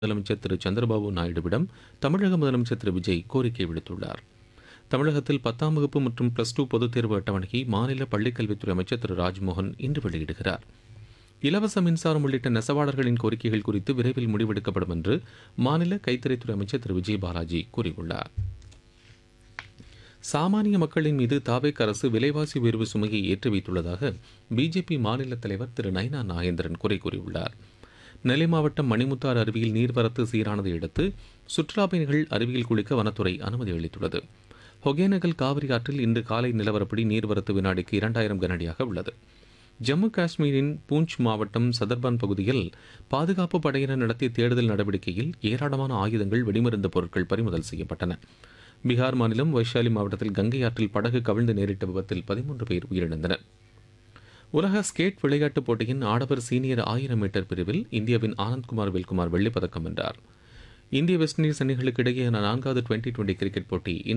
முதலமைச்சர் திரு சந்திரபாபு நாயுடுவிடம் தமிழக முதலமைச்சர் திரு விஜய் கோரிக்கை விடுத்துள்ளார் தமிழகத்தில் பத்தாம் வகுப்பு மற்றும் பிளஸ் டூ பொதுத் தேர்வு அட்டவணையை மாநில பள்ளிக்கல்வித்துறை அமைச்சர் திரு ராஜ்மோகன் இன்று வெளியிடுகிறார் இலவச மின்சாரம் உள்ளிட்ட நெசவாளர்களின் கோரிக்கைகள் குறித்து விரைவில் முடிவெடுக்கப்படும் என்று மாநில கைத்தறித்துறை அமைச்சர் திரு விஜய் பாலாஜி கூறியுள்ளார் சாமானிய மக்களின் மீது தாவேக் அரசு விலைவாசி உயர்வு சுமையை ஏற்றி வைத்துள்ளதாக பிஜேபி மாநில தலைவர் திரு நைனா நாகேந்திரன் குறை கூறியுள்ளார் நெல்லை மாவட்டம் மணிமுத்தாறு அருவியில் நீர்வரத்து சீரானதை அடுத்து சுற்றுலா பயணிகள் அருவியில் குளிக்க வனத்துறை அனுமதி அளித்துள்ளது ஒகேனக்கல் காவிரி ஆற்றில் இன்று காலை நிலவரப்படி நீர்வரத்து வினாடிக்கு இரண்டாயிரம் கனஅடியாக உள்ளது ஜம்மு காஷ்மீரின் பூஞ்ச் மாவட்டம் சதர்பான் பகுதியில் பாதுகாப்பு படையினர் நடத்திய தேடுதல் நடவடிக்கையில் ஏராளமான ஆயுதங்கள் வெடிமருந்து பொருட்கள் பறிமுதல் செய்யப்பட்டன பீகார் மாநிலம் வைஷாலி மாவட்டத்தில் கங்கை ஆற்றில் படகு கவிழ்ந்து நேரிட்ட விபத்தில் பதிமூன்று பேர் உயிரிழந்தனர் உலக ஸ்கேட் விளையாட்டுப் போட்டியின் ஆடவர் சீனியர் ஆயிரம் மீட்டர் பிரிவில் இந்தியாவின் ஆனந்த்குமார் வெல்குமார் வெள்ளிப் பதக்கம் வென்றார் இந்திய வெஸ்ட் இண்டீஸ் அணிகளுக்கு இடையேயான நான்காவது டுவெண்டி டுவெண்டி கிரிக்கெட் போட்டி